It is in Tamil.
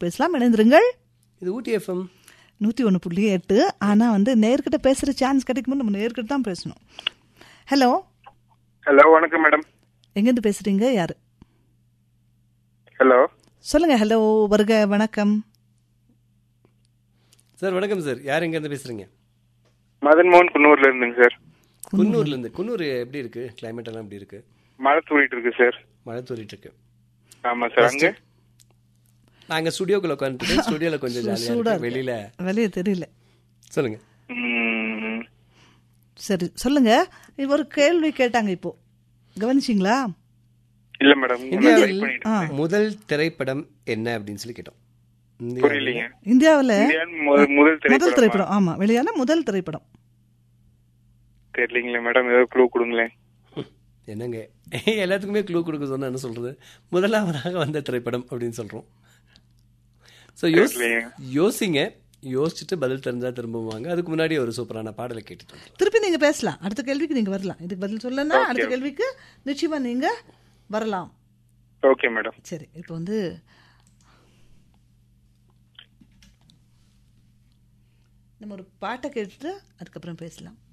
பேசலாம் இணைந்திருங்கள் இது ஊட்டி எஃப்எம் நூற்றி ஒன்று புள்ளி எட்டு ஆனால் வந்து நேர்கிட்ட பேசுகிற சான்ஸ் கிடைக்கும்போது நம்ம நேர்கிட்ட தான் பேசணும் ஹலோ ஹலோ வணக்கம் மேடம் எங்கேருந்து பேசுகிறீங்க யார் ஹலோ சொல்லுங்கள் ஹலோ வருக வணக்கம் சார் வணக்கம் சார் யார் எங்கேருந்து பேசுறீங்க மதன் மோகன் குன்னூர்ல இருந்துங்க சார் குன்னூர்ல இருந்து குன்னூர் எப்படி இருக்கு கிளைமேட் எல்லாம் எப்படி இருக்கு மழை தூரிட்டு இருக்கு சார் மழை தூரிட்டு இருக்கு ஆமா சார் அங்க நாங்க ஸ்டுடியோக்குள்ள உட்காந்துட்டு ஸ்டுடியோல கொஞ்சம் ஜாலியா சூடா இருக்கு வெளியில வெளியே தெரியல சொல்லுங்க ம், சரி சொல்லுங்க இது ஒரு கேள்வி கேட்டாங்க இப்போ கவனிச்சிங்களா இல்ல மேடம் இந்தியாவில் முதல் திரைப்படம் என்ன அப்படின்னு சொல்லி கேட்டோம் இந்தியாவில் புரியலீங்க இந்தியாவில் இந்தியாவின் மு- முதல் முதல் திரைப்படம் திரைப்படம் ஆமா வெளியான முதல் திரைப்படம் தெரியலீங்களே மேடம் ஏதோ க்ளூ கொடுங்களேன் என்னங்க எல்லாத்துக்குமே க்ளூ கொடுக்க சொன்னா என்ன சொல்றது முதலாவதாக வந்த திரைப்படம் அப்படின்னு சொல்றோம் ஸோ யோஸ் தெரியலையே. யோசிங்க யோசிச்சுட்டு பதில் தெரிஞ்சா திரும்புவாங்க அதுக்கு முன்னாடி ஒரு சூப்பரான பாடலை கேட்டுட்டு வந்துடலாம். திருப்பி நீங்க பேசலாம் அடுத்த கேள்விக்கு நீங்க வரலாம் இதுக்கு பதில் சொல்லனா அடுத்த கேள்விக்கு நிச்சயமா நீங்க வரலாம் ஓகே மேடம் சரி இப்போ வந்து நம்ம ஒரு பாட்டை கேட்டுட்டு அதுக்கப்புறம் பேசலாம்